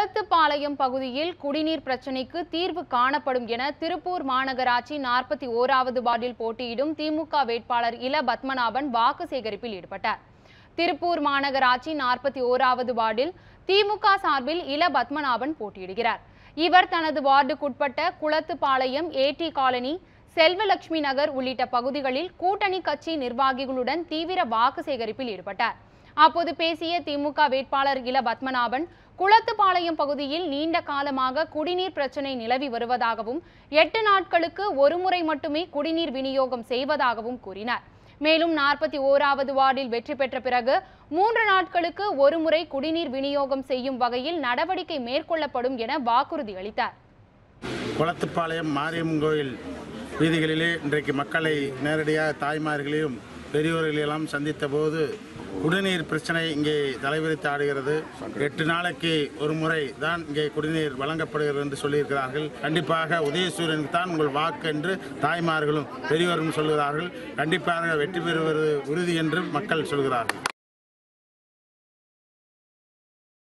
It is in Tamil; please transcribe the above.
குளத்துப்பாளையம் பகுதியில் குடிநீர் பிரச்சினைக்கு தீர்வு காணப்படும் என திருப்பூர் மாநகராட்சி நாற்பத்தி ஓராவது வார்டில் போட்டியிடும் திமுக வேட்பாளர் இல பத்மநாபன் வாக்கு சேகரிப்பில் ஈடுபட்டார் திருப்பூர் மாநகராட்சி நாற்பத்தி ஓராவது வார்டில் திமுக சார்பில் இல பத்மநாபன் போட்டியிடுகிறார் இவர் தனது வார்டுக்குட்பட்ட குளத்துப்பாளையம் ஏடி காலனி செல்வலட்சுமி நகர் உள்ளிட்ட பகுதிகளில் கூட்டணி கட்சி நிர்வாகிகளுடன் தீவிர வாக்கு சேகரிப்பில் ஈடுபட்டார் அப்போது பேசிய திமுக வேட்பாளர் இல பத்மநாபன் குளத்துப்பாளையம் பகுதியில் நீண்ட காலமாக குடிநீர் பிரச்சனை நிலவி வருவதாகவும் எட்டு நாட்களுக்கு ஒருமுறை மட்டுமே குடிநீர் விநியோகம் செய்வதாகவும் கூறினார் மேலும் நாற்பத்தி ஓராவது வார்டில் வெற்றி பெற்ற பிறகு மூன்று நாட்களுக்கு ஒருமுறை குடிநீர் விநியோகம் செய்யும் வகையில் நடவடிக்கை மேற்கொள்ளப்படும் என வாக்குறுதி அளித்தார் குளத்துப்பாளையம் மாரியம்மன் கோயில் வீதிகளிலே இன்றைக்கு மக்களை நேரடியாக தாய்மார்களையும் பெரியோர்களையெல்லாம் சந்தித்த போது குடிநீர் பிரச்சனை இங்கே தலைவிரித்து ஆடுகிறது எட்டு நாளைக்கு ஒரு முறை தான் இங்கே குடிநீர் வழங்கப்படுகிறது என்று சொல்லியிருக்கிறார்கள் கண்டிப்பாக உதயசூரியனுக்கு தான் உங்கள் வாக்கு என்று தாய்மார்களும் பெரியோரும் சொல்கிறார்கள் கண்டிப்பாக வெற்றி பெறுவது உறுதி என்றும் மக்கள் சொல்கிறார்கள்